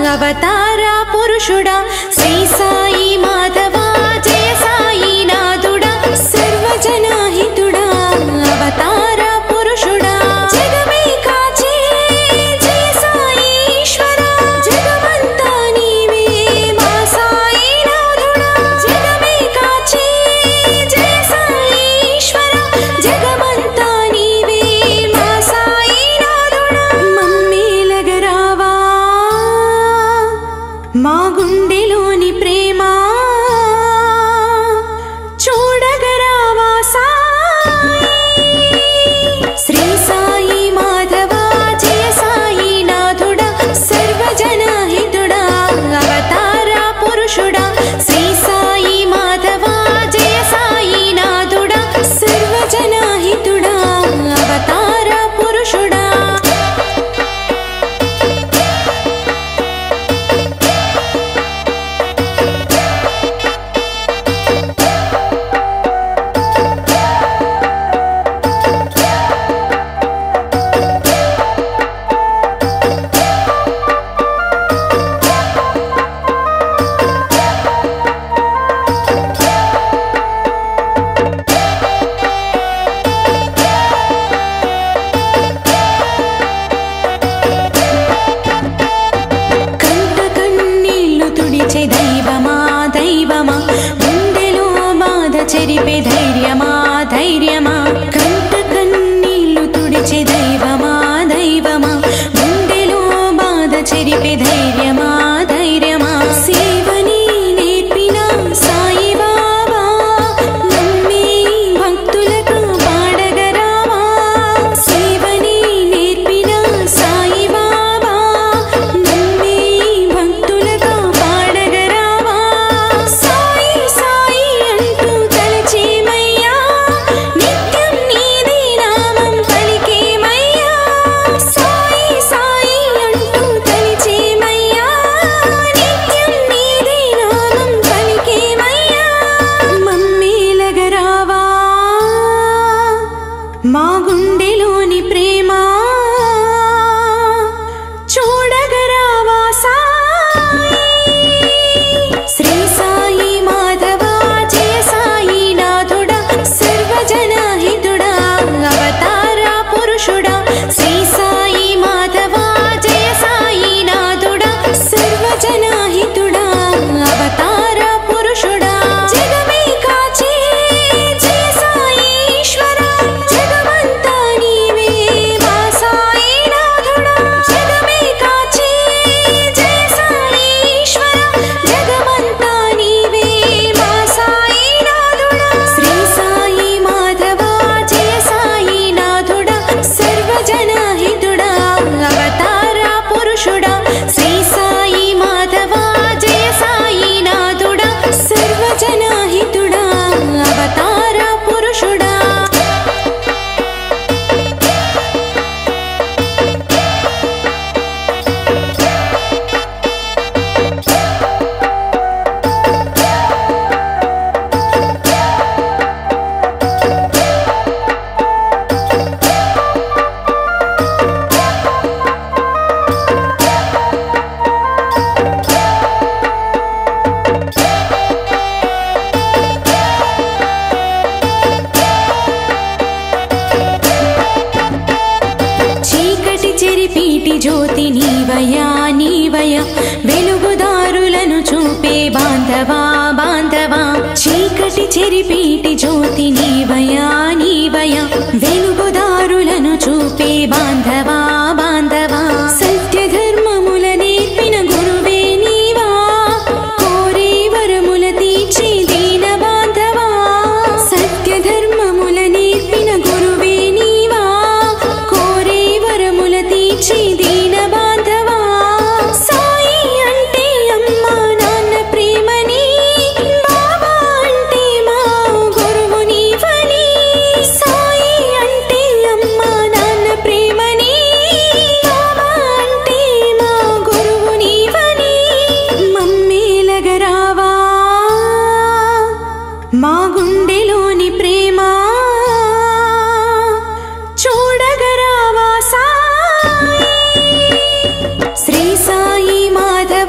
అవతార పురుషుడా శ్రీ సాయి మాధవా జయ సాయి నాథుడా సర్వజనాహితుడా అవతార పురుషుడా జగమే కాచే జయ సాయి ఈశ్వరా జగమంతా నీవే మా సాయి నాథుడా జగమే కాచే జయ సాయి ఈశ్వరా జగమంతా నీవే మా సాయి నాథుడా మమ్మేలగరావా మా గుండెలోని ప్రేమ చూడగరావా సాయి శ్రీ సాయి మాధవా జయ సాయి నాథుడా సర్వజనహితుడా అవతార పురుషుడా శ్రీ సాయి మాధవా జయ సాయి నాథుడా సర్వజనహితుడా అవతార పురుషుడా కంట కన్నీళ్లు తుడిచే దైవమా దైవమా గుండెలో బాధ చెరిపే ధైర్యమా ధైర్యమా కంట కన్నీళ్లు తుడిచే దైవమా దైవమా గుండెలో బాధ చెరిపే ధైర్యమా ధైర్యమా సేవని నేర్పిన సాయి బాబా నమ్మి భక్తులకు పాడగరావా సేవని నేర్పిన సాయి బాబా నమ్మి భక్తులకు పాడగరావా సాయి సాయి అంటూ తలచేమయ్యా నిత్యం నీది నామం పలికేమయ్యా సాయి సాయి అంటూ తలచేమయ్యా నిత్యం నీది నామం పలికేమయ్యా మమ్మేలగరావా మా గుండెలోని ప్రేమ చూడగరావా సాయి శ్రీ సాయి మాధవా జయ సాయి నాథుడా సర్వజనహితుడా అవతార పురుషుడా శ్రీ సాయి మాధవా జయ సాయి నాథుడా సర్వజనహితుడా అవతార పురుషుడా జగమే కాచే జయ సాయి ఈశ్వరా జగమంతా నీవే మా సాయి నాథుడా జగమే కాచే జయ సాయి ఈశ్వరా జగమంతా నీవే మా సాయి నాథుడా శ్రీ సాయి మాధవా జయ సాయి నాథుడా సర్వజనహితుడా అవతార పురుషుడా శ్రీ సాయి మాధవా జయ సాయి నాథుడా సర్వజనహితుడా అవతార పురుషుడా చీకటి చెరిపీటి జ్యోతి నీవయా నీవయా వెలుగుదారులను చూపే బాంధవా బాంధవా చీకటి చెరిపీటి జ్యోతి నీవయా నీవయా వెలుగుదారులను చూపే బాంధవా బాంధవా సత్య ధర్మముల నేర్పిన గురువే నీవా కోరే వరముల తీర్చి దీన బాంధవా సత్య ధర్మముల నేర్పిన గురువే నీవా కోరే వరముల తీర్చి దీన బాంధవా సాయి అంటే అమ్మా నాన్న ప్రేమని బాబా అంటే మా గురువు నీవని సాయి అంటే అమ్మా నాన్న ప్రేమని బాబా అంటే మా గురువు నీవని మమ్మేలగరావా మా గుండెలోని ప్రేమ చూడగరావా సాయి శ్రీ సాయి మాధవ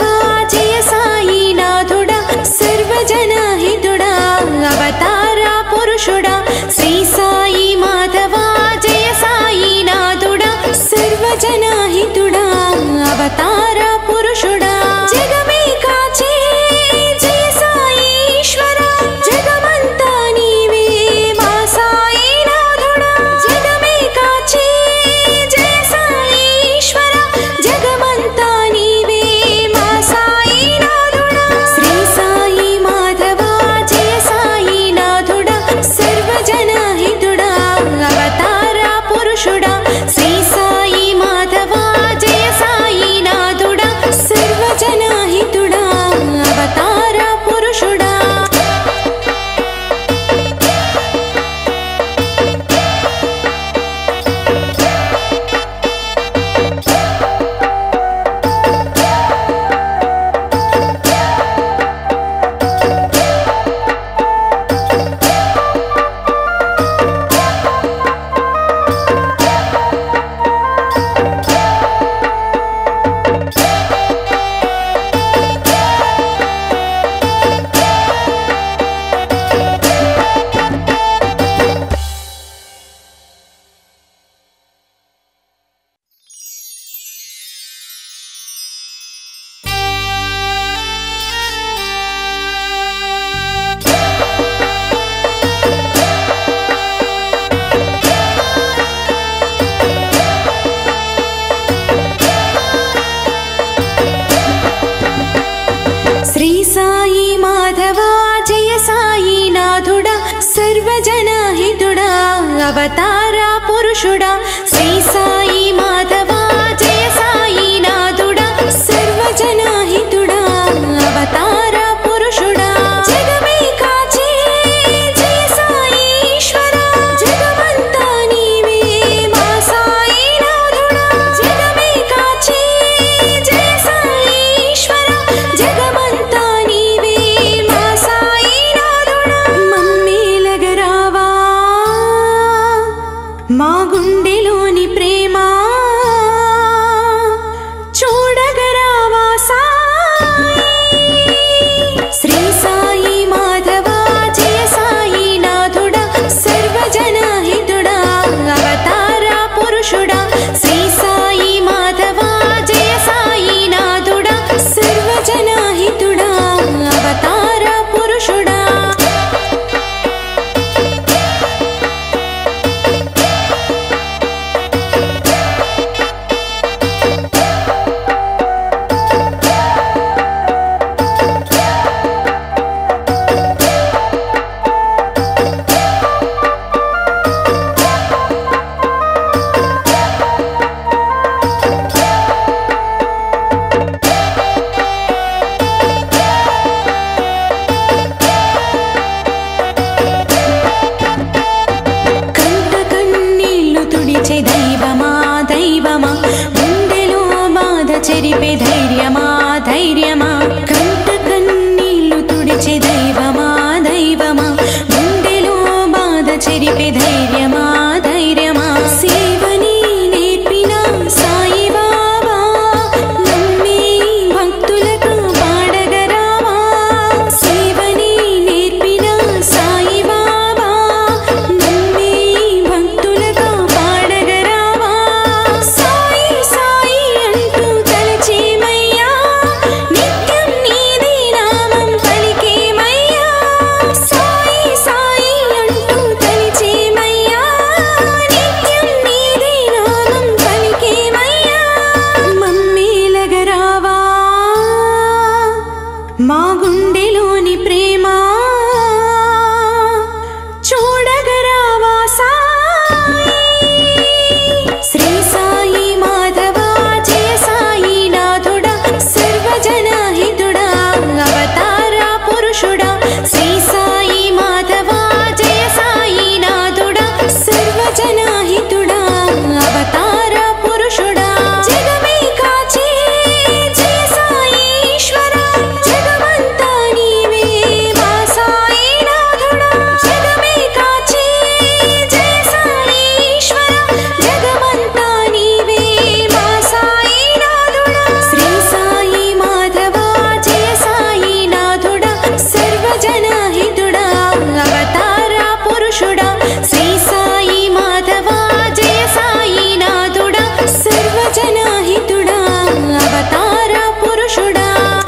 అవతార పురుషుడా శ్రీ సాయి మాధవా జయ సాయి నాథుడా సర్వజనాహితుడా అవతార పురుషుడా జగమే కాచే జయ సాయి ఈశ్వరా జగమంతా నీవే మా సాయి నాథుడా జగమే కాచే జయ సాయి ఈశ్వరా జగమంతా నీవే మా సాయి నాథుడా మమ్మేలగరావా మా గుండెలోని ప్రేమ చూడగరావా సాయి శ్రీ సాయి మాధవా జయ సాయి నాథుడా సర్వజనహితుడా అవతార పురుషుడా శ్రీ సాయి మాధవా జయ సాయి నాథుడా సర్వజనహితుడా అవతార పురుషుడా కంట కన్నీళ్లు తుడిచే దైవమా దైవమా గుండెలో బాధ చెరిపే ధైర్యమా ధైర్యమా కంట కన్నీళ్లు తుడిచే దైవమా దైవమా గుండెలో బాధ చెరిపే ధైర్యమా ధైర్యమా సేవని నేర్పిన సాయి బాబా నమ్మి భక్తులకు పాడగరావా సేవని నేర్పిన సాయి బాబా నమ్మి భక్తులకు పాడగరావా సాయి సాయి అంటూ తలచేమయ్యా నిత్యం నీది నామం పలికేమయ్యా సాయి సాయి అంటూ తలచేమయ్యా నిత్యం నీది నామం పలికేమయ్యా మమ్మేలగరావా మా గుండెలోని ప్రేమ చూడగరావా సాయి శ్రీ సాయి మాధవా జయ సాయి నాథుడా సర్వజనహితుడా అవతార పురుషుడా శ్రీ సాయి మాధవా జయ సాయి నాథుడా సర్వజనహితుడా అవతార పురుషుడా జగమే కాచే జయ సాయి ఈశ్వరా జగమంతా నీవే మా సాయి నాథుడా జగమే కాచే జయ సాయి ఈశ్వరా జగమంతా నీవే మా సాయి నాథుడా శ్రీ సాయి మాధవా జయ సాయి నాథుడా సర్వజనహితుడా అవతార పురుషుడా శ్రీ సాయి మాధవా జయ సాయి నాథుడా సర్వజనహితుడా అవతార పురుషుడా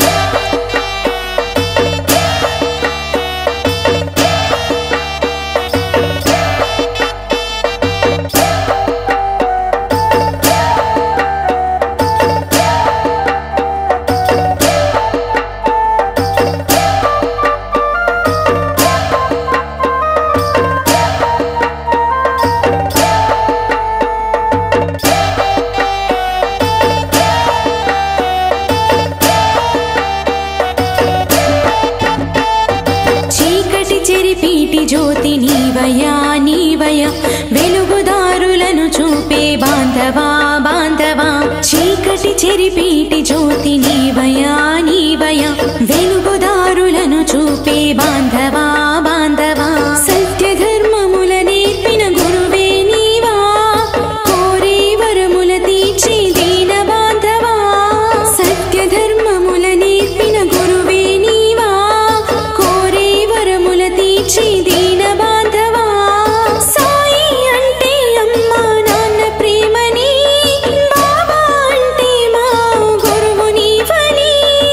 చీకటి చెరిపీటి జ్యోతి నీవయా నీవయ వెలుగుదారులను చూపే బాంధవా బాంధవా చీకటి చెరిపీటి జ్యోతి నీవయా నీవయ వెలుగుదారులను చూపే బాంధవా బాంధవా సత్య ధర్మముల నేర్పిన గురువే నీవా కోరే వరముల తీర్చి దీన బాంధవా సత్య ధర్మముల నేర్పిన గురువే నీవా కోరే వరముల తీర్చి దీన బాంధవా సాయి అంటే అమ్మా నాన్న ప్రేమని బాబా అంటే మా గురువు నీవని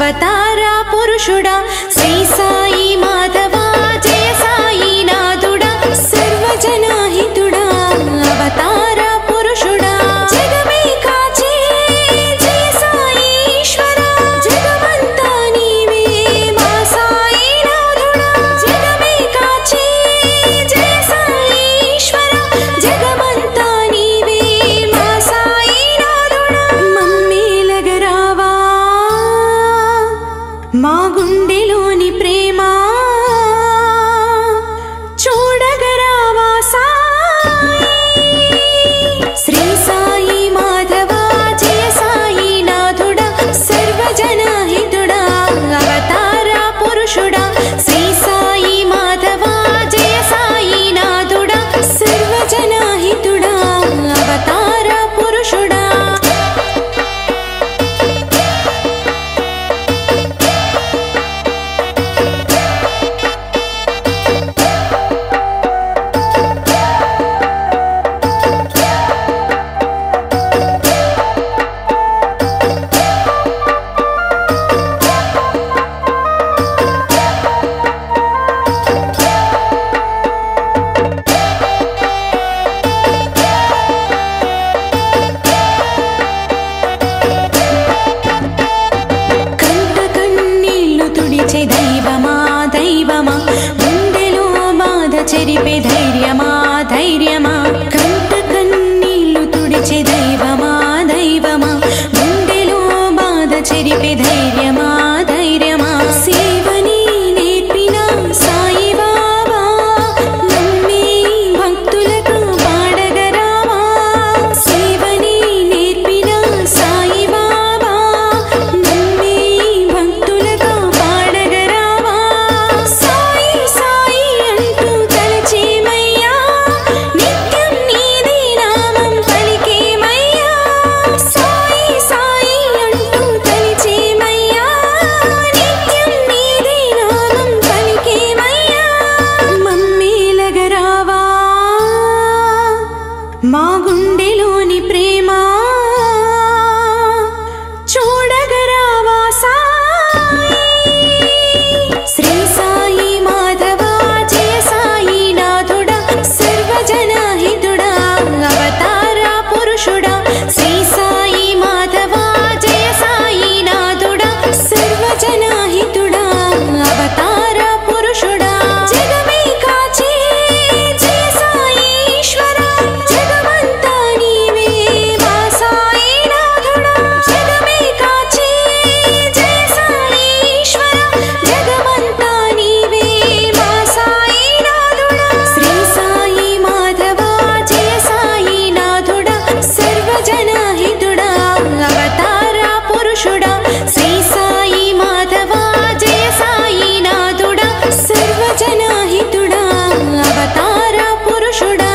అవతార పురుషుడా శ్రీ సాయి మాధవా జయ సాయి నాథుడా సర్వజనాహితుడా అవతార పురుషుడా జగమే కాచే జయ సాయి ఈశ్వరా జగమంతా నీవే మా సాయి నాథుడా జగమే కాచే జయ సాయి ఈశ్వరా జగమంతా నీవే మా సాయి నాథుడా మమ్మేలగరావా మా గుండెలోని ప్రేమ చూడగరావా సాయి శ్రీ సాయి మాధవా జయ సాయి నాథుడా సర్వజనహితుడా అవతార పురుషుడా శ్రీ సాయి మాధవా జయ సాయి నాథుడా సర్వజనహితుడా అవతార పురుషుడా కంట కన్నీళ్లు తుడిచే దైవమా దైవమా గుండెలో బాధ చెరిపే ధైర్యమా ధైర్యమా కంట కన్నీళ్లు తుడిచే దైవమా దైవమా గుండెలో బాధ చెరిపే ధైర్యమా ధైర్యమా సేవని నేర్పిన సాయి బాబా నమ్మి భక్తులకు పాడగరావా సేవని నేర్పిన సాయి బాబా నమ్మి భక్తులకు పాడగరావా సాయి సాయి అంటూ తలచేమయ్యా నిత్యం నీది నామం పలికేమయ్యా సాయి సాయి అంటూ తలచేమయ్యా నిత్యం నీది నామం పలికేమయ్యా మమ్మేలగరావా మా గుండెలోని ప్రేమ చూడగరావా సాయి శ్రీ సాయి మాధవా జయ సాయి నాథుడా సర్వజనహితుడా అవతార పురుషుడా శ్రీ సాయి మాధవా జయ సాయి నాథుడా సర్వజనహితుడా అవతార పురుషుడా జగమే కాచే జయ సాయి ఈశ్వరా జగమంతా నీవే మా సాయి నాథుడా జగమే కాచే జయ సాయి ఈశ్వరా జగమంతా నీవే మా సాయి నాథుడా శ్రీ సాయి మాధవా జయ సాయి నాథుడా సర్వజనహితుడా అవతార పురుషుడా శ్రీ సాయి మాధవా జయ సాయి నాథుడా సర్వజనహితుడా అవతార పురుషుడా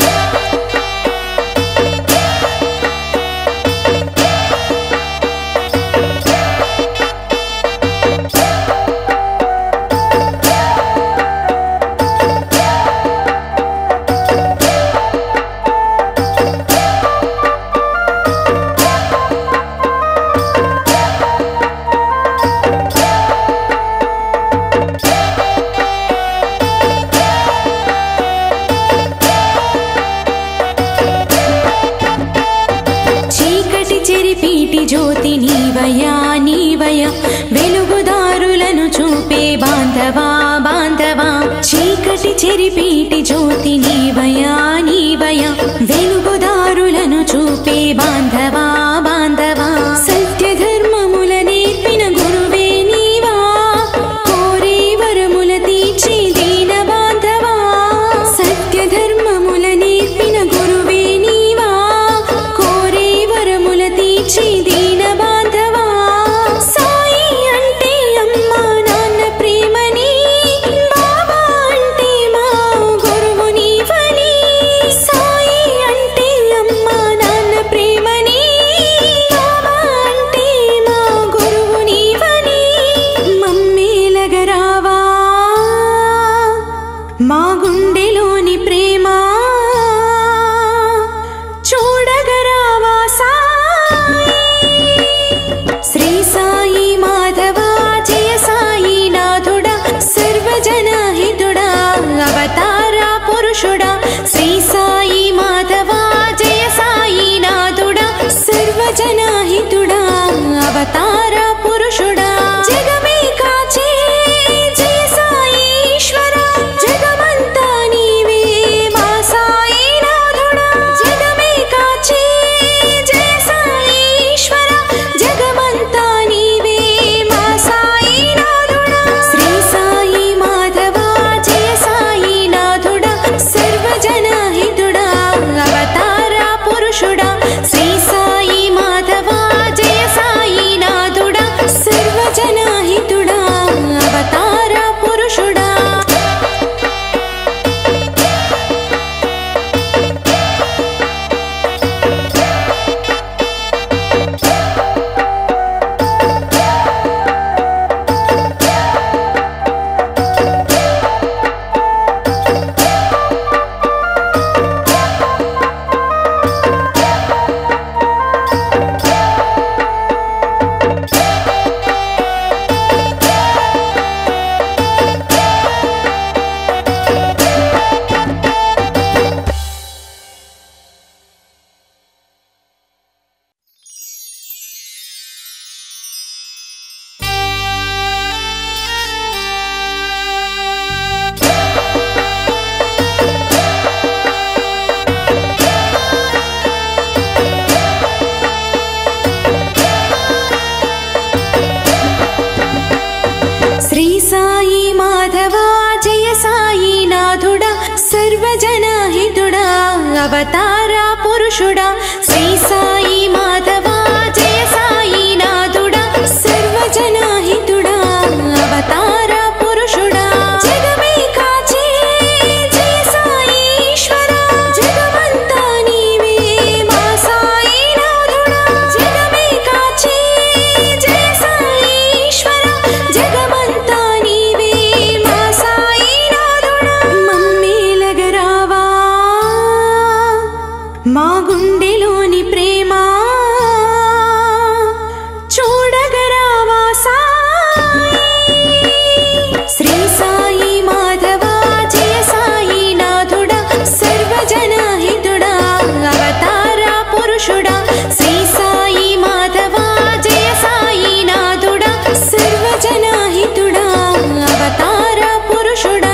చీకటి చెరిపీటి జ్యోతి నీవయా నీవయ వెలుగుదారులను చూపే బాంధవా బాంధవా చీకటి చెరిపీటి జ్యోతి నీవయా నీవయ వెలుగుదారులను చూపే బాంధవా బాంధవా సత్య ధర్మముల నేర్పిన గురువే నీవా కోరే వరముల తీర్చి దీన బాంధవా సత్య ధర్మముల నేర్పిన గురువే నీవా కోరే వరముల తీర్చి దీన బాంధవా సాయి అంటే అమ్మా నాన్న ప్రేమని బాబా అంటే మా గురువు నీవని సాయి అంటే అమ్మా నాన్న ప్రేమని బాబా అంటే మా గురువు నీవని మమ్మేలగరావా మా గుండెలోని ప్రేమ చూడగరావా సాయి శ్రీ సాయి మాధవా అవతార పురుషుడా శ్రీ సాయి మాధవా జయ సాయి నాథుడా సర్వజనాహితుడా అవతార పురుషుడా జగమే కాచే జయ సాయి ఈశ్వరా జగమంతా నీవే మా సాయి నాథుడా జగమే కాచే జయ సాయి ఈశ్వరా జగమంతా నీవే మా సాయి నాథుడా మమ్మేలగరావా మా గుండెలోని ప్రేమ చూడగరావా సాయి శ్రీ సాయి మాధవా జయ సాయి నాథుడా సర్వజనహితుడా అవతార పురుషుడా శ్రీ సాయి మాధవా జయ సాయి నాథుడా సర్వజనహితుడా అవతార పురుషుడా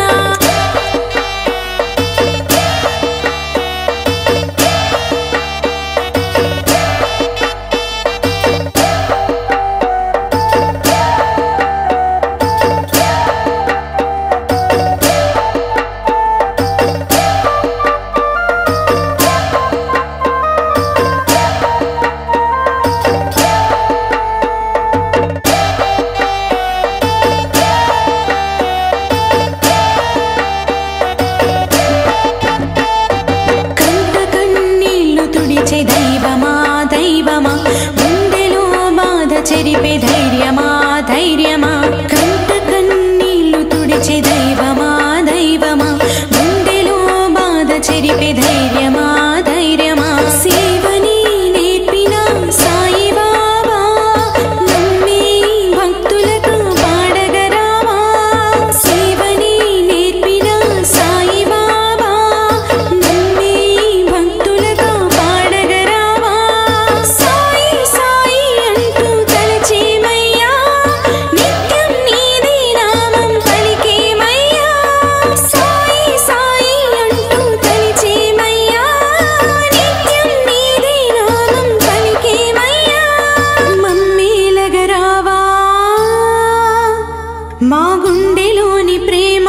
కంట కన్నీళ్లు తుడిచే దైవమా దైవమా గుండెలో బాధ చెరిపే ధైర్యమా ధైర్యమా కంట కన్నీళ్లు తుడిచే దైవమా దైవమా గుండెలో బాధ చెరిపే ధైర్యమా ధైర్యమా సేవని నేర్పిన సాయి బాబా నమ్మే భక్తులకు పాడగరావా సేవని నేర్పిన సాయి బాబా నమ్మే భక్తులకు పాడగరావా సాయి సాయి అంటూ తలచేమయ్యా నిత్యం నీదే నామం పలికేమయ్యా సాయి సాయి అంటూ తలచేమయ్యా నిత్యం నీదే నామం పలికేమయ్యా మమ్మేలగరావా మా గుండెలోని ప్రేమ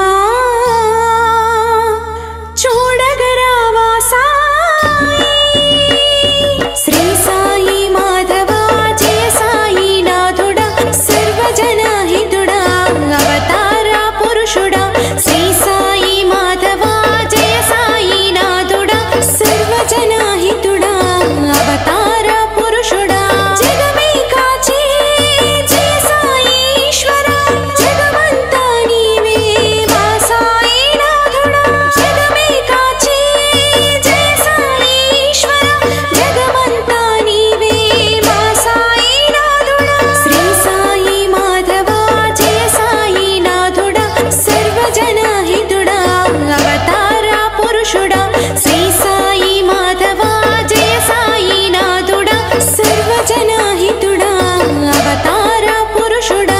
చూడగరావా సాయి శ్రీ సాయి మాధవా జయ సాయి నాథుడా సర్వజనహితుడా అవతార పురుషుడా శ్రీ సాయి మాధవా జయ సాయి నాథుడా సర్వజనహితుడా అవతార పురుషుడా జగమే కాచే జయ సాయి ఈశ్వరా జగమంతా నీవే మా సాయి నాథుడా జగమే కాచే జయ సాయి ఈశ్వరా జగమంతా నీవే మా సాయి నాథుడా శ్రీ సాయి మాధవా జయ సాయి నాథుడా సర్వజనహితుడా అవతార పురుషుడా శ్రీ సాయి మాధవా జయ సాయి నాథుడా సర్వజనహితుడా అవతార పురుషుడా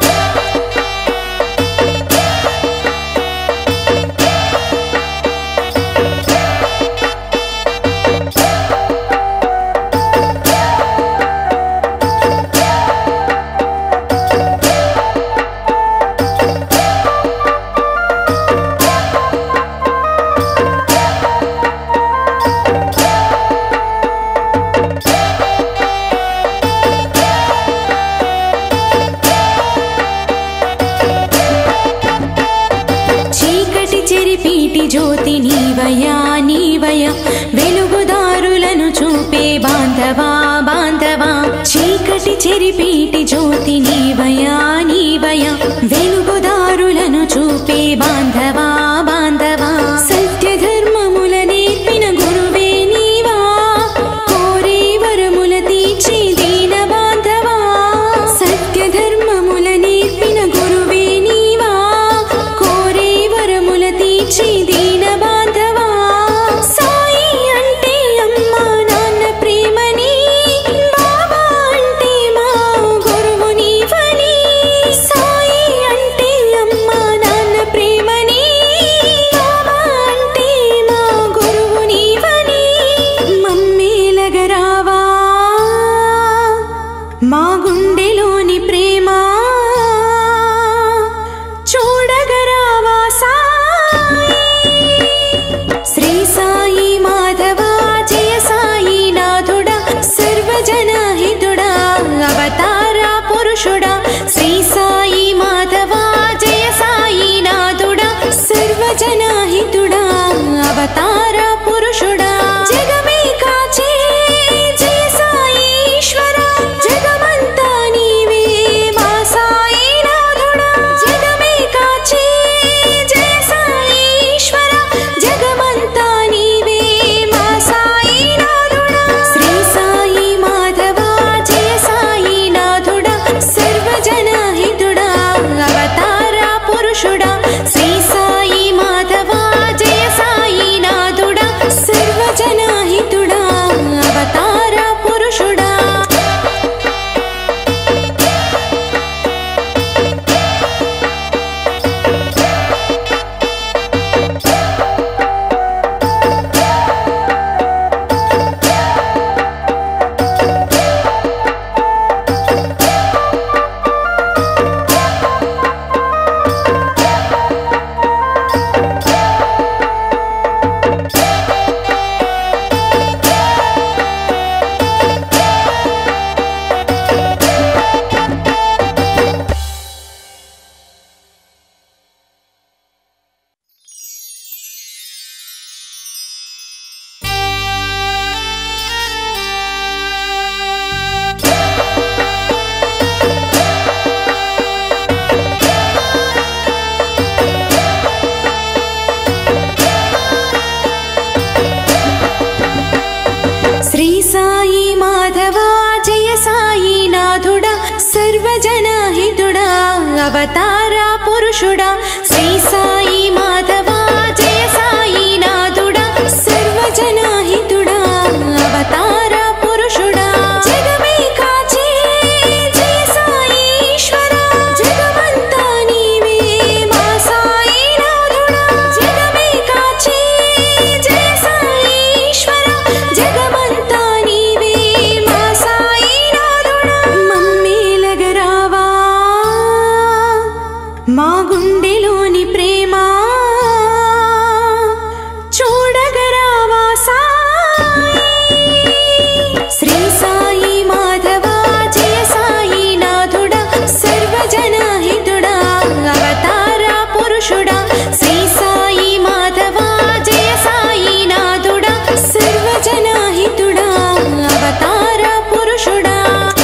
చీకటి చెరిపీటి జ్యోతి నీవయా నీవయ వెలుగుదారులను చూపే బాంధవా బాంధవా చీకటి చెరిపీటి జ్యోతి నీవయా నీవయ వెలుగుదారులను చూపే బాంధవా బాంధవా సత్య ధర్మముల నేర్పిన గురువే నీవా కోరే వరముల తీర్చి దీన బాంధవా సత్య ధర్మముల నేర్పిన గురువే నీవా కోరే వరముల తీర్చి దీన బాంధవా సాయి అంటే అమ్మా నాన్న ప్రేమని బాబా అంటే మా గురువు నీవని అవతార పురుషుడా శ్రీ సాయి మాధవా జయ సాయి నాథుడా సర్వజనాహితుడా అవతార పురుషుడా జగమే కాచే జయ సాయి ఈశ్వరా జగమంతా నీవే మా సాయి నాథుడా జగమే కాచే జయ సాయి ఈశ్వరా జగమంతా నీవే మా సాయి నాథుడా మమ్మేలగరావా మా గుండెలోని ప్రేమ చూడగరావా సాయి శ్రీ సాయి మాధవా జయ సాయి నాథుడా సర్వజనహితుడా అవతార పురుషుడా శ్రీ సాయి మాధవా జయ సాయి నాథుడా సర్వజనహితుడా అవతార పురుషుడా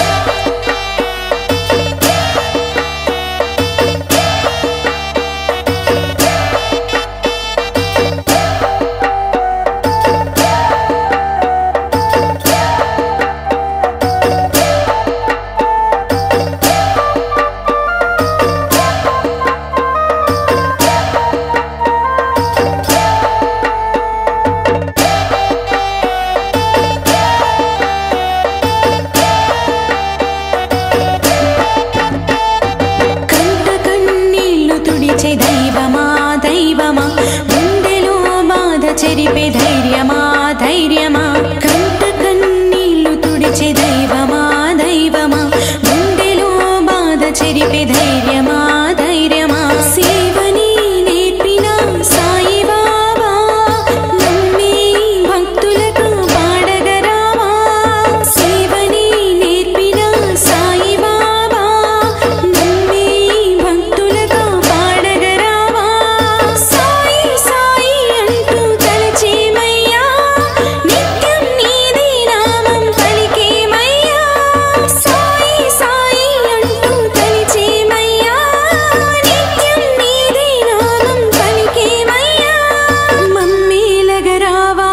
కంట కన్నీళ్లు తుడిచే దైవమా దైవమా గుండెలో బాధ చెరిపే ధైర్యమా ధైర్యమా కంట కన్నీళ్లు తుడిచే దైవమా దైవమా గుండెలో బాధ చెరిపే ధైర్యమా ధైర్యమా సేవని నేర్పిన సాయి బాబా నమ్మే భక్తులకు పాడగరావా సేవని నేర్పిన సాయి బాబా నమ్మే భక్తులకు పాడగరావా సాయి సాయి అంటూ తలచేమయ్యా నిత్యం నీదే నామం పలికేమయ్యా సాయి సాయి అంటూ తలచేమయ్యా నిత్యం నీదే నామం పలికేమయ్యా మమ్మేలగరావా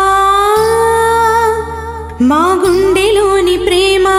మా గుండెలోని ప్రేమ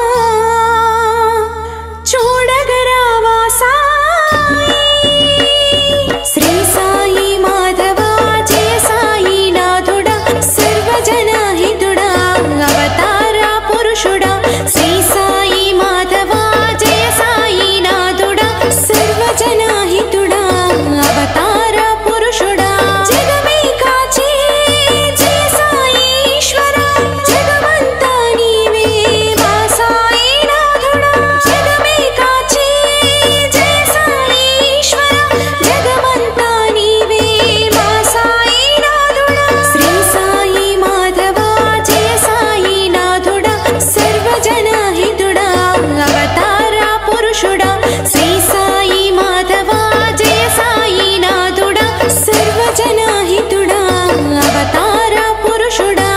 చూడగరావా సాయి శ్రీ సాయి మాధవా జయ సాయి నాథుడా సర్వజనహితుడా అవతార పురుషుడా శ్రీ సాయి మాధవా జయ సాయి నాథుడా సర్వజనహితుడా అవతార పురుషుడా జగమే కాచే జయ సాయి ఈశ్వరా జగమంతా నీవే మా సాయి నాథుడా జగమే కాచే జయ సాయి ఈశ్వరా జగమంతా నీవే మా సాయి నాథుడా శ్రీ సాయి మాధవా జయ సాయి నాథుడా సర్వజనహితుడా అవతార పురుషుడా శ్రీ సాయి మాధవా జయ సాయి నాథుడా సర్వజనహితుడా అవతార పురుషుడా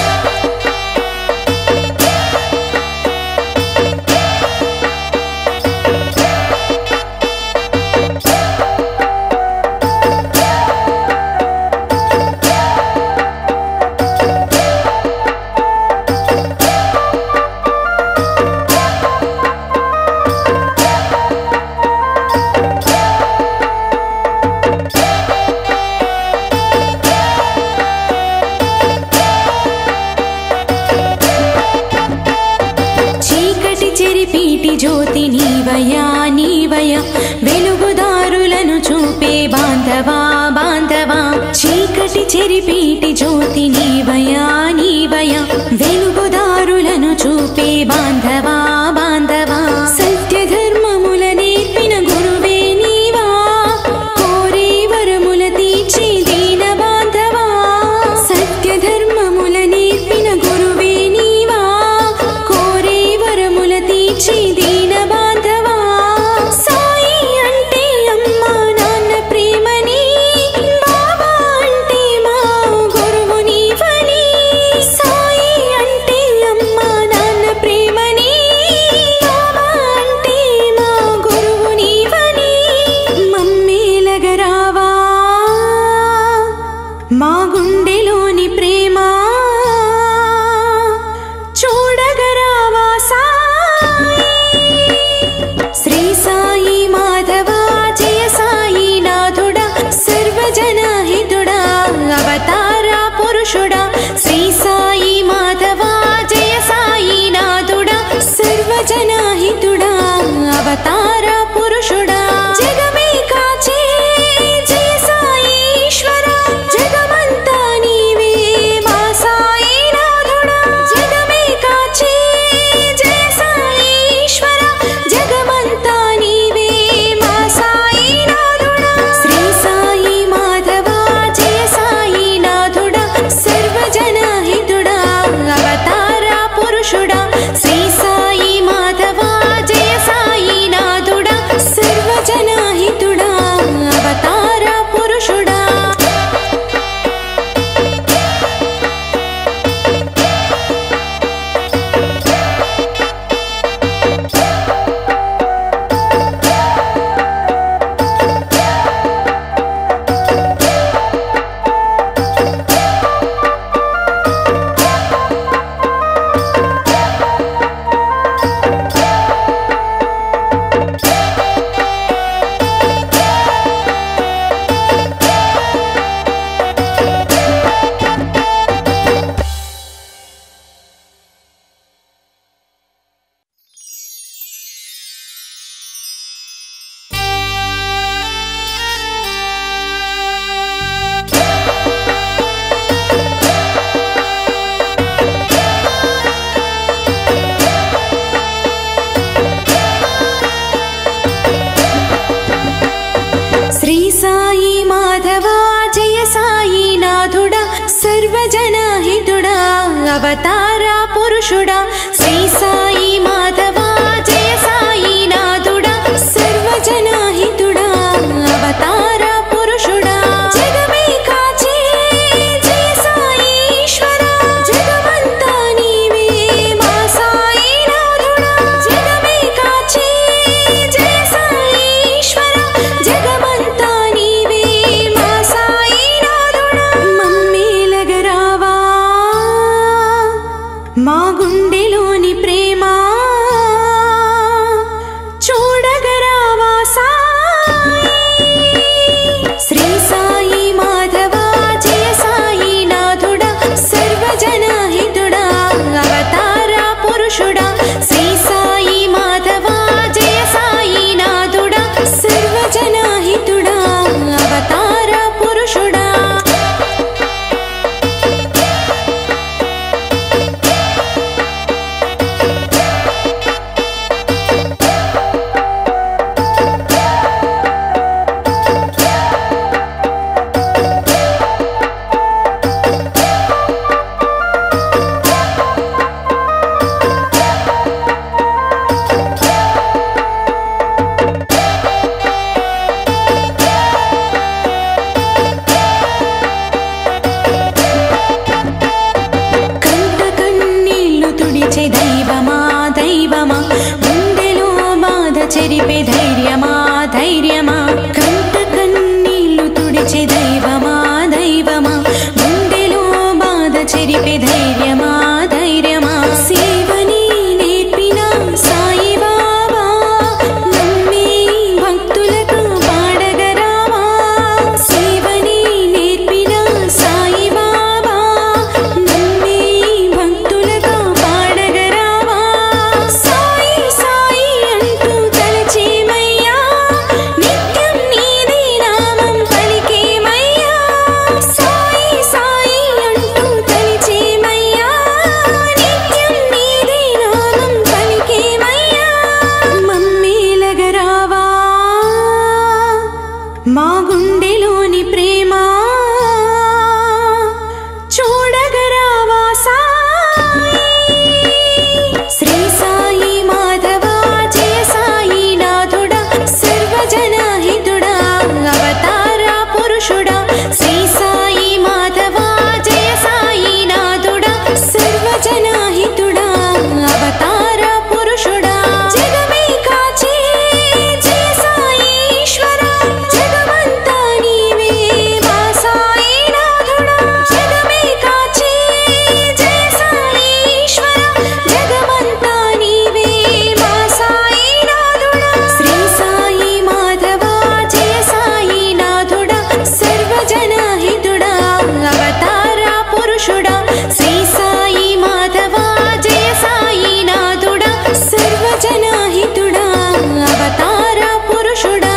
చీకటి చెరిపీటి జ్యోతి నీవయా నీవయ వెలుగుదారులను చూపే బాంధవా బాంధవా చీకటి చెరిపీటి జ్యోతి నీవయా నీవయ వెలుగుదారులను చూపే బాంధవా బాంధవా సత్య ధర్మముల నేర్పిన గురువే నీవా కోరే వరముల తీర్చి దీన బాంధవా సత్య ధర్మముల నేర్పిన గురువే నీవా కోరే వరముల తీర్చి దీన బాంధవా సాయి అంటే అమ్మా నాన్న ప్రేమని బాబా అంటే మా గురువు నీవని సాయి అంటే అమ్మా నాన్న ప్రేమని బాబా అంటే మా గురువు నీవని మమ్మేలగరావా మా గుండెలోని ప్రేమ చూడగరావా సాయి శ్రీ సాయి మాధవా సర్వజనహితుడా అవతార పురుషుడా శ్రీ సాయి మాధవా జయ సాయి నాథుడా సర్వజనహితుడా అవతార పురుషుడా జగమే కాచే జయ సాయి ఈశ్వరా జగమంతా నీవే మా సాయి నాథుడా జగమే కాచే జయ సాయి ఈశ్వరా జగమంతా నీవే మా సాయి నాథుడా మమ్మేలగరావా మా గుండెలోని ప్రేమ చూడగరావా సాయి శ్రీ సాయి మాధవా జయ సాయి నాథుడా సర్వజనహితుడా అవతార పురుషుడా శ్రీ సాయి మాధవా జయ సాయి నాథుడా సర్వజనహితుడా అవతార పురుషుడా కంట కన్నీళ్లు తుడిచే దైవమా దైవమా గుండెలో బాధ చెరిపే ధైర్యమా ధైర్యమా కంట కన్నీళ్లు తుడిచే దైవమా దైవమా గుండెలో బాధ చెరిపే ధైర్యమా ధైర్యమా సేవని నేర్పిన సాయి బాబా నమ్మి భక్తులకు పాడగరావా సేవని నేర్పిన సాయి బాబా నమ్మి భక్తులకు పాడగరావా సాయి సాయి అంటూ తలచేమయ్యా నిత్యం నీది నామం పలికేమయ్యా సాయి సాయి అంటూ తలచేమయ్యా నిత్యం నీది నామం పలికేమయ్యా మమ్మేలగరావా మా గుండెలోని ప్రేమ చూడగరావా సాయి శ్రీ సాయి మాధవా జయ సాయి నాథుడా సర్వజనహితుడా అవతార పురుషుడా శ్రీ సాయి మాధవా జయ సాయి నాథుడా సర్వజనహితుడా అవతార పురుషుడా జగమే కాచే జయ సాయి ఈశ్వరా జగమంతా నీవే మా సాయి నాథుడా జగమే కాచే జయ సాయి ఈశ్వరా జగమంతా నీవే మా సాయి నాథుడా శ్రీ సాయి మాధవా జయ సాయి నాథుడా సర్వజనహితుడా అవతార పురుషుడా శ్రీ సాయి మాధవా జయ సాయి నాథుడా సర్వజనహితుడా అవతార పురుషుడా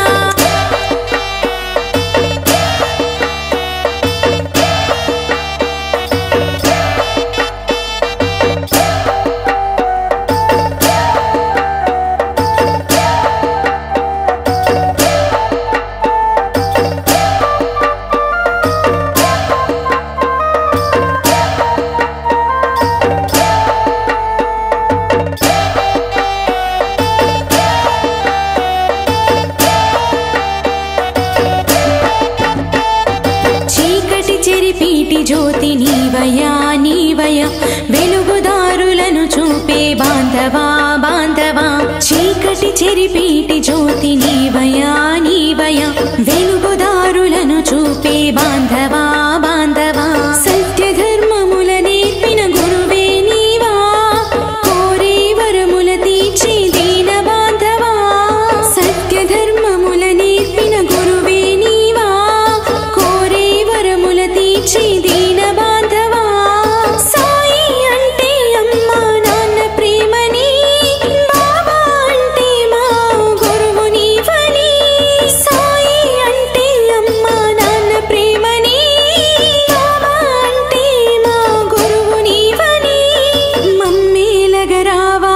చీకటి చెరిపీటి జ్యోతి నీవయా నీవయ వెలుగుదారులను చూపే బాంధవా బాంధవా చీకటి చెరిపీటి జ్యోతి నీవయా నీవయ వెలుగుదారులను చూపే బాంధవా బాంధవా సత్య ధర్మముల నేర్పిన గురువే నీవా కోరే వరముల తీర్చి దీన బాంధవా సత్య ధర్మముల నేర్పిన గురువే నీవా కోరే వరముల తీర్చి దీన బాంధవా సాయి అంటే అమ్మా నాన్న ప్రేమని బాబా అంటే మా గురువు నీవని సాయి అంటే అమ్మా నాన్న ప్రేమని బాబా అంటే మా గురువు నీవని మమ్మేలగరావా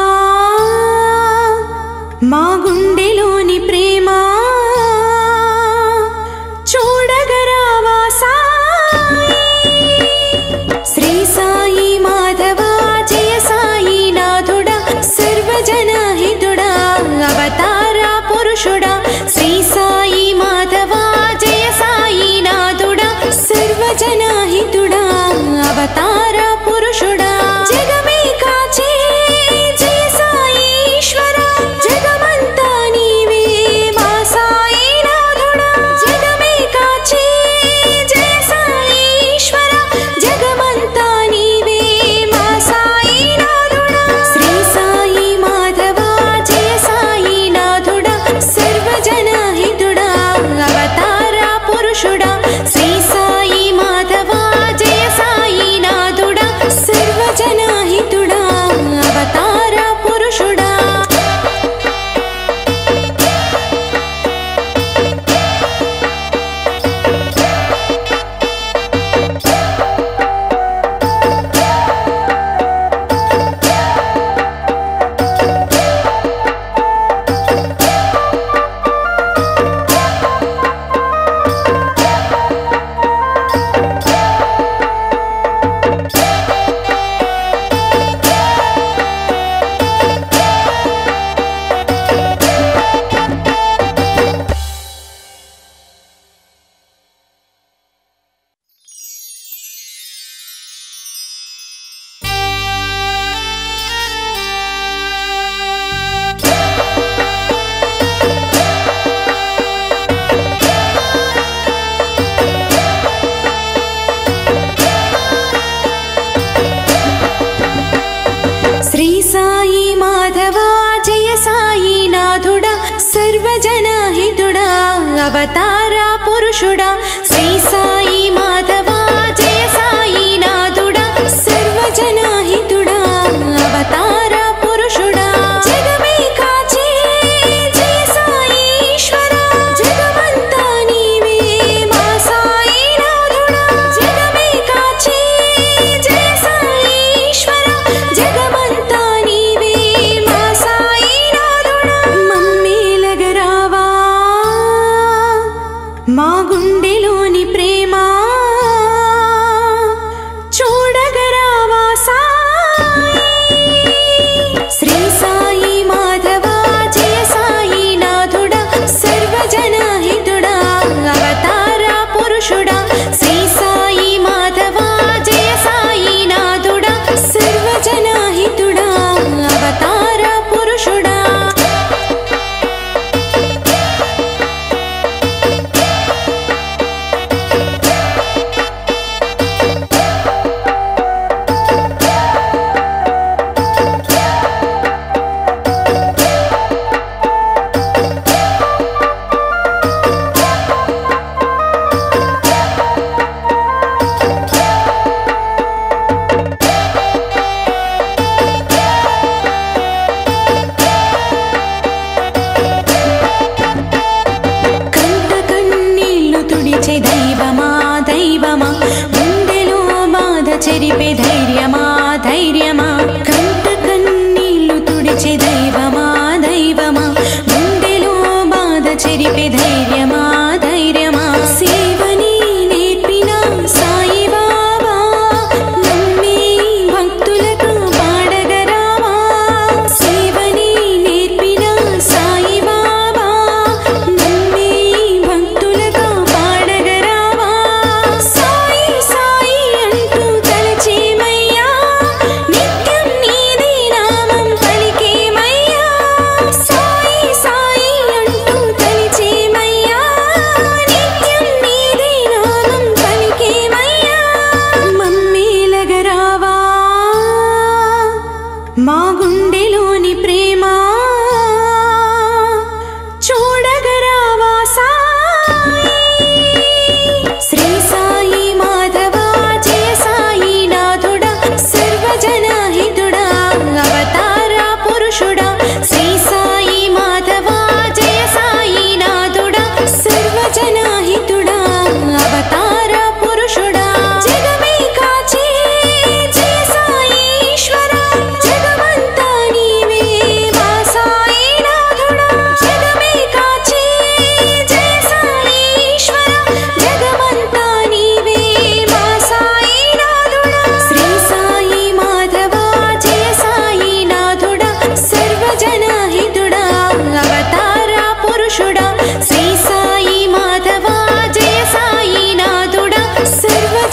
మా గుండెలోని ప్రేమ చూడగరావా సాయి సర్వజనహితుడా అవతార పురుషుడా జగమే కాచే జయ సాయి ఈశ్వర జగమంతా నీవే మా సాయి నాథుడా జగమే కాచే జయ సాయి ఈశ్వర జగమంతా నీవే మా సాయి నాథుడా శ్రీ సాయి మాధవ జయ సాయి నాథుడా సర్వజనహితుడా అవతార పురుషుడా శ్రీ సాయి మాధవ జయ సాయి నాథుడా సర్వజనహితుడా అవతార పురుషుడా శ్రీ సాయి మాధవ జయ సాయి నాథుడా సర్వజనహితుడా అవతార పురుషుడా శ్రీ సాయి మాధవ జయ సాయి నాథుడా సర్వజనహితుడా అవతార పురుషుడా జగమే కాచే జయ సాయి ఈశ్వర జగమంతా నీవే మా సాయి నాథుడా జగమే కాచే జయ సాయి ఈశ్వర జగమంతా నీవే మా సాయి నాథుడా మమ్మేలగరావా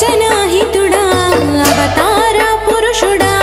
సర్వజనహితుడా అవతార పురుషుడా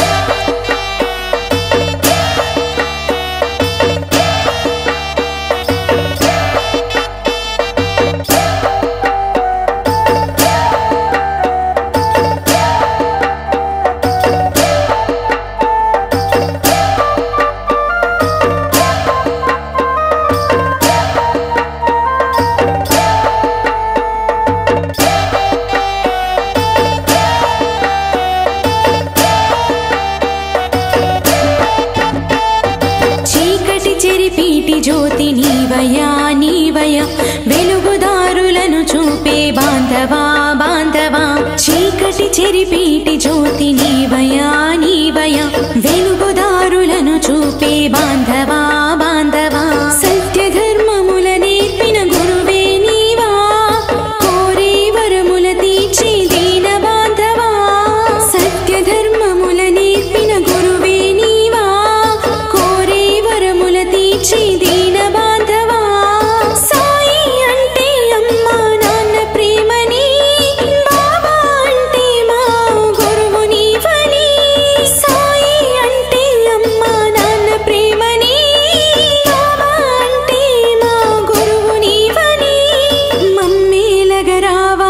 చీకటి చెరిపీటి జ్యోతి నీవయా నీవయ వెలుగుదారులను చూపే బాంధవా బాంధవా చీకటి చెరిపీటి జ్యోతి నీవయా నీవయ వెలుగుదారులను చూపే బాంధవా బాంధవా సత్య ధర్మముల నేర్పిన గురువే నీవా కోరే వరముల తీర్చి దీన బాంధవా సత్య ధర్మముల నేర్పిన గురువే నీవా కోరే వరముల తీర్చి దీన బాంధవా సాయి అంటే అమ్మా నాన్న ప్రేమని బాబా అంటే మా గురువు నీవని సాయి అంటే అమ్మా నాన్న ప్రేమని బాబా అంటే మా గురువు నీవని మమ్మేలగరావా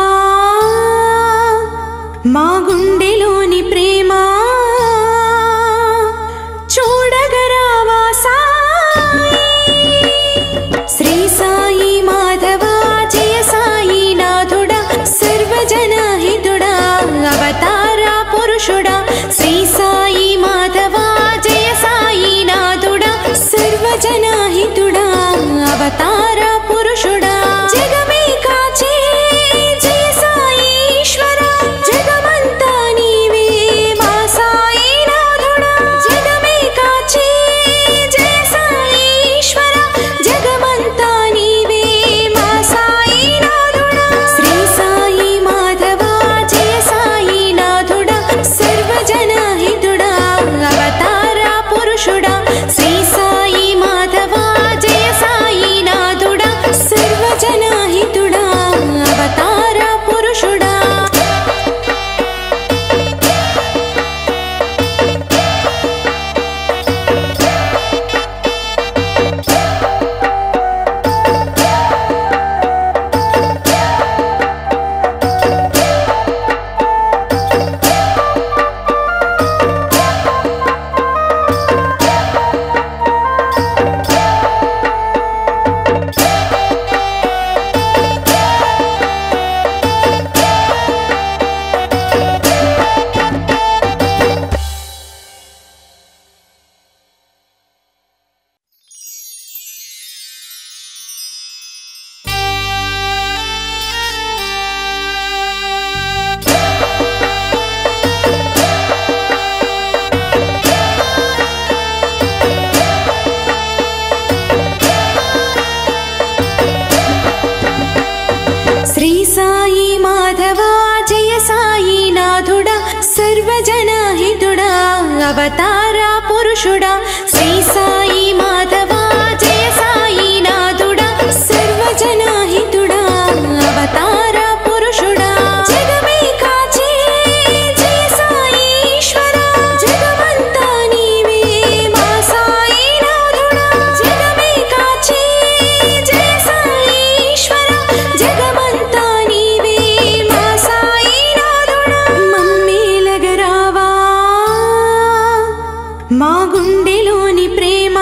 మా గుండెలోని ప్రేమ చూడగరావా సాయి శ్రీ సాయి మాధవ జయ సాయి నాథుడా సర్వజనహితుడా అవతార పురుషుడా శ్రీ సాయి మాధవ జయ సాయి నాథుడా సర్వజనహితుడా అవతార పురుషుడా జగమే కాచే జయ సాయి ఈశ్వర జగమంతా నీవే మా సాయి నాథుడా జగమే కాచే జయ సాయి ఈశ్వర జగమంతా నీవే మా సాయి నాథుడా శ్రీ సాయి మాధవ జయ సాయి నాథుడా సర్వజనహితుడా అవతార పురుషుడా శ్రీ సాయి మాధవ జయ సాయి నాథుడా సర్వజనహితుడా అవతార పురుషుడా శ్రీ సాయి మాధవ జయ సాయి నాథుడా సర్వజనహితుడా అవతార పురుషుడా శ్రీ సాయి మాధవ జయ సాయి నాథుడా సర్వజనహితుడా అవతార పురుషుడా జగమే కాచే జయ సాయి ఈశ్వర జగమంతా నీవే మా సాయి నాథుడా జగమే కాచే జయ సాయి ఈశ్వర జగమంతా నీవే మా సాయి నాథుడా మమ్మేలగరావా మా గుండెలోని ప్రేమ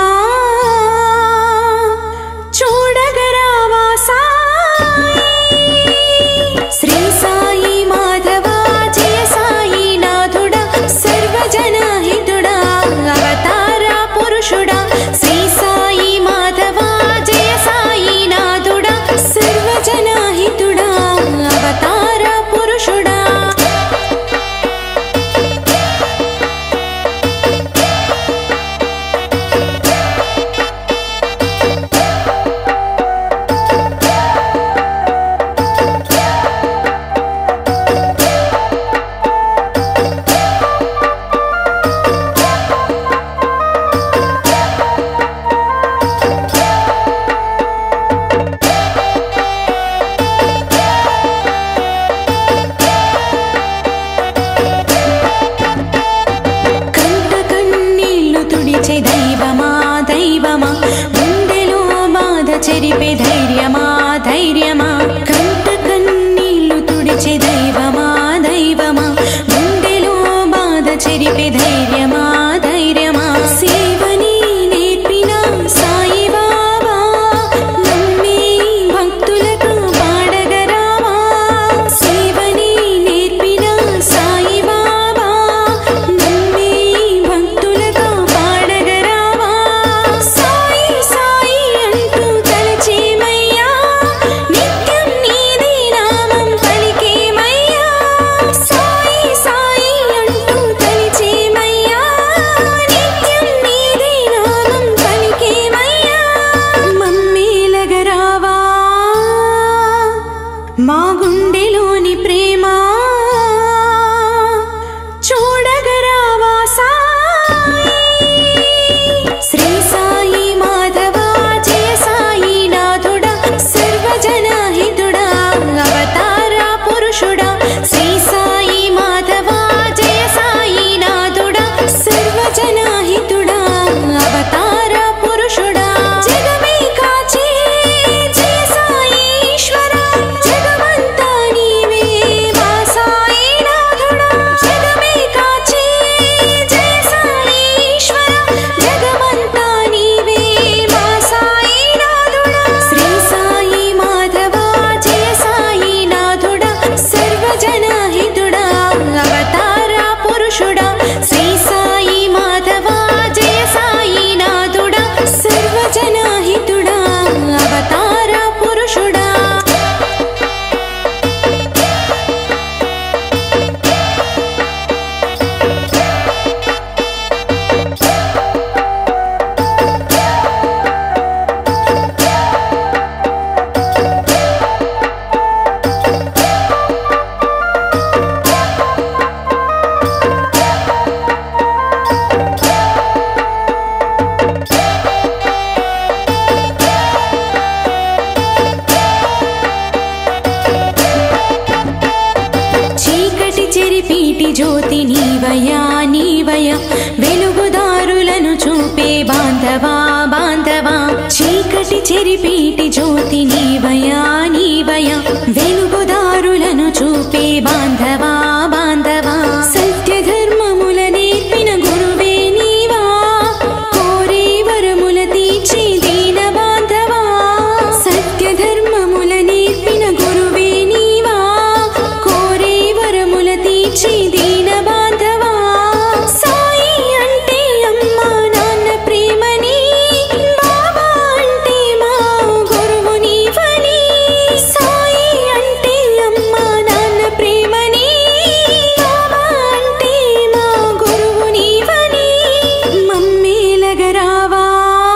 జ్యోతి నీవయా నీవయా వెలుగుదారులను చూపే బాంధవా బాంధవా చీకటి చెరిపీటి జ్యోతి నీవయా నీవయా వెలుగుదారులను చూపే బాంధవా బాంధవా సత్య ధర్మముల నేర్పిన గురువే నీవా కోరే వరముల తీర్చి దీన బాంధవా సత్య ధర్మముల నేర్పిన గురువే నీవా కోరే వరముల తీర్చి దీన బాంధవా సాయి అంటే అమ్మా నాన్న ప్రేమని బాబా అంటే మా గురువు నీవని సాయి అంటే అమ్మా నాన్న ప్రేమని బాబా అంటే మా గురువు నీవని మమ్మేలగరావా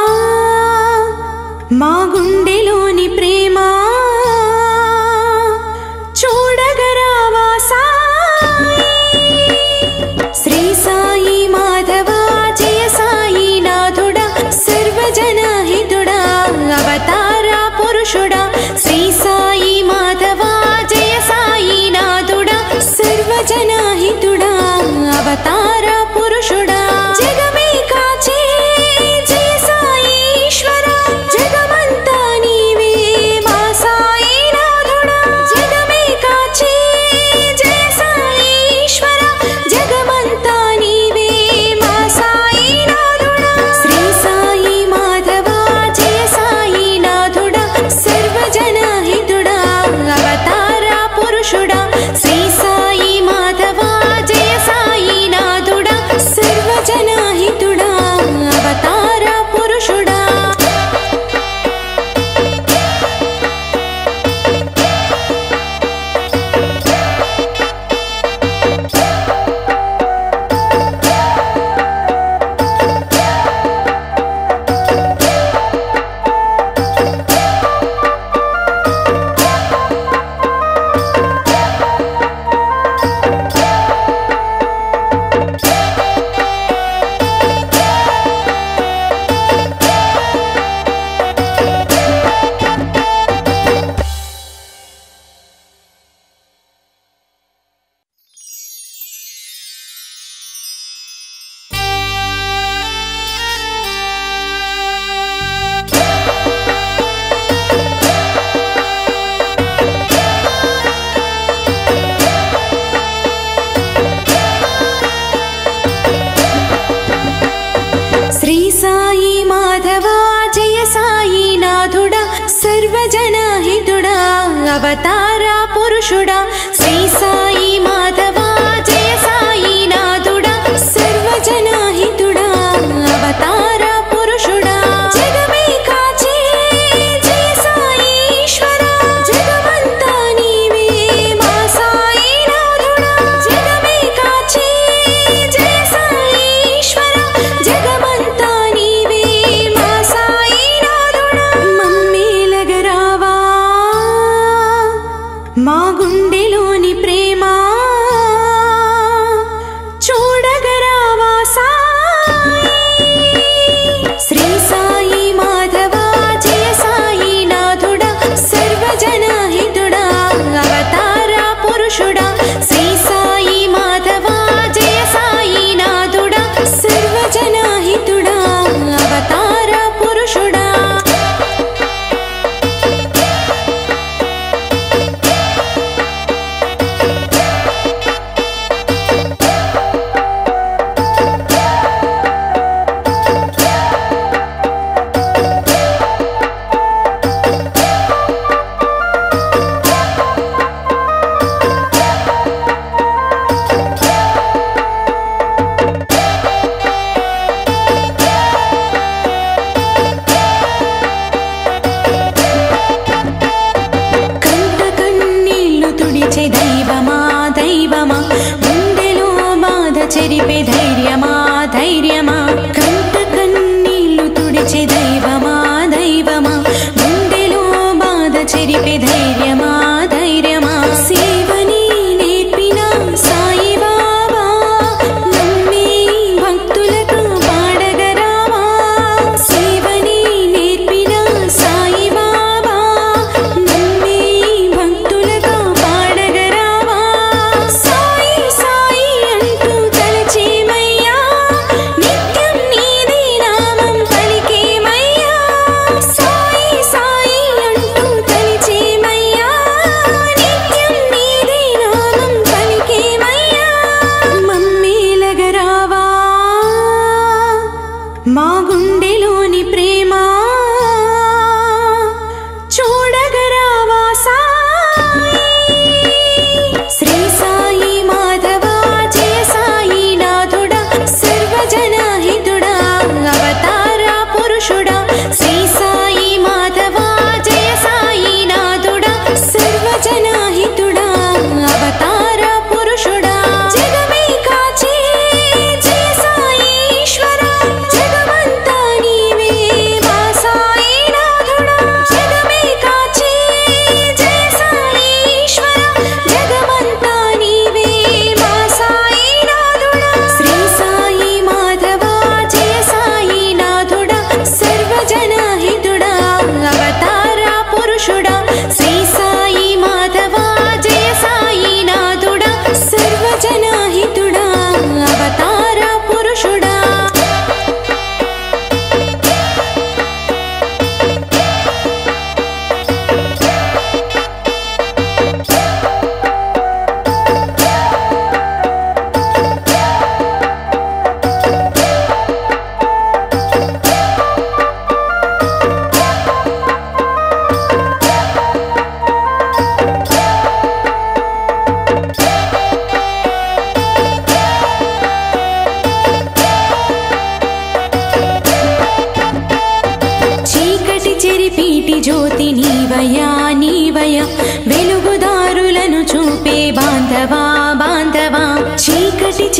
మా గుండెలోని ప్రేమ చూడగరావా సాయి శ్రీ సాయి మాధవా జయ సాయి నాథుడా సర్వజనహితుడా అవతార పురుషుడా శ్రీ సాయి మాధవా జయ సాయి నాథుడా సర్వజనహితుడా అవతార పురుషుడా జగమే కాచే జయ సాయి ఈశ్వర జగమంతా నీవే మా సాయి నాథుడా జగమే కాచే జయ సాయి ఈశ్వర జగమంతా నీవే మా సాయి నాథుడా శ్రీ సాయి మాధవా జయ సాయి నాథుడా సర్వజనహితుడా అవతార పురుషుడా శ్రీ సాయి మాధవా జయ సాయి నాథుడా సర్వజనహితుడా అవతార పురుషుడా శ్రీ సాయి మాధవా జయ సాయి నాథుడా సర్వజనహితుడా అవతార పురుషుడా శ్రీ సాయి మాధవా జయ సాయి నాథుడా సర్వజనహితుడా అవతార పురుషుడా జగమే కాచే జయ సాయి ఈశ్వర జగమంతా నీవే మా సాయి నాథుడా జగమే కాచే జయ సాయి ఈశ్వర జగమంతా నీవే మా సాయి నాథుడా మమ్మేలగరావా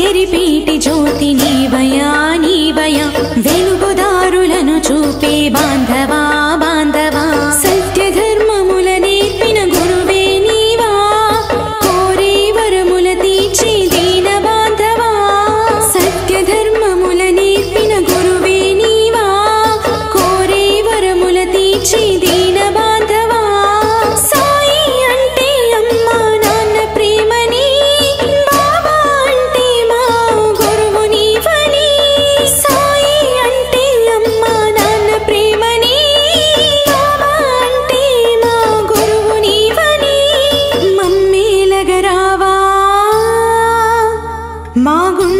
చెరిపీటి జ్యోతి నీవయా నీవయా వెలుగుదారులను చూపే బాంధవా బాంధవా సత్య ధర్మముల నేర్పిన గురువే నీవా కోరే వరముల తీర్చి దీన బాంధవా సత్య ధర్మముల నేర్పిన గురువే నీవా కోరే వరముల తీర్చి దీన బాంధవా సాయి అంటే అమ్మా నాన్న ప్రేమని బాబా అంటే మా గురువు నీవని సాయి అంటే అమ్మా నాన్న ప్రేమని బాబా అంటే మా గురువు నీవని మమ్మేలగరావా మా గుండె